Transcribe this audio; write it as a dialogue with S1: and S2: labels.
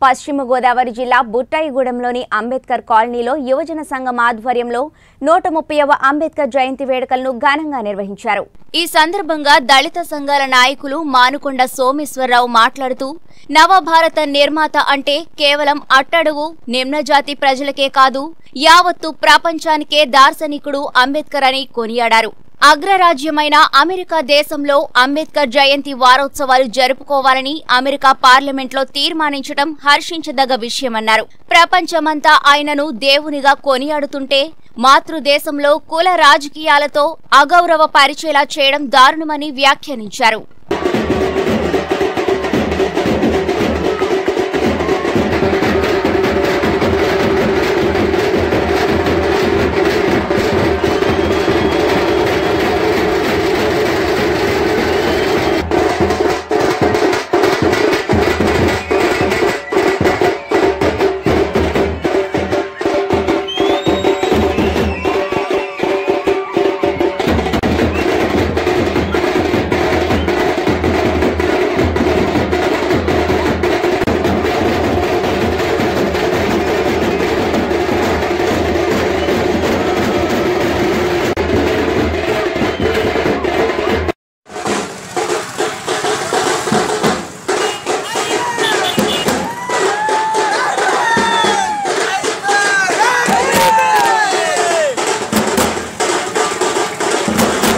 S1: పశ్చిమ గోదావరి జిల్లా బుట్టాయిగూడెంలోని అంబేద్కర్ కాలనీలో యువజన సంఘం ఆధ్వర్యంలో నూట ముప్పైవ అంబేద్కర్ జయంతి వేడుకలను ఘనంగా నిర్వహించారు ఈ సందర్భంగా దళిత సంఘాల నాయకులు మానుకొండ సోమేశ్వరరావు మాట్లాడుతూ నవభారత నిర్మాత అంటే కేవలం అట్టడుగు నిమ్నజాతి ప్రజలకే కాదు యావత్తు ప్రపంచానికే దార్శనికుడు అంబేద్కర్ అని కొనియాడారు అగ్రరాజ్యమైన అమెరికా దేశంలో అంబేద్కర్ జయంతి వారోత్సవాలు జరుపుకోవాలని అమెరికా పార్లమెంట్లో తీర్మానించడం హర్షించదగ్గ విషయమన్నారు ప్రపంచమంతా ఆయనను దేవునిగా కొనియాడుతుంటే మాతృదేశంలో కుల రాజకీయాలతో అగౌరవ పరిచేలా చేయడం దారుణమని వ్యాఖ్యానించారు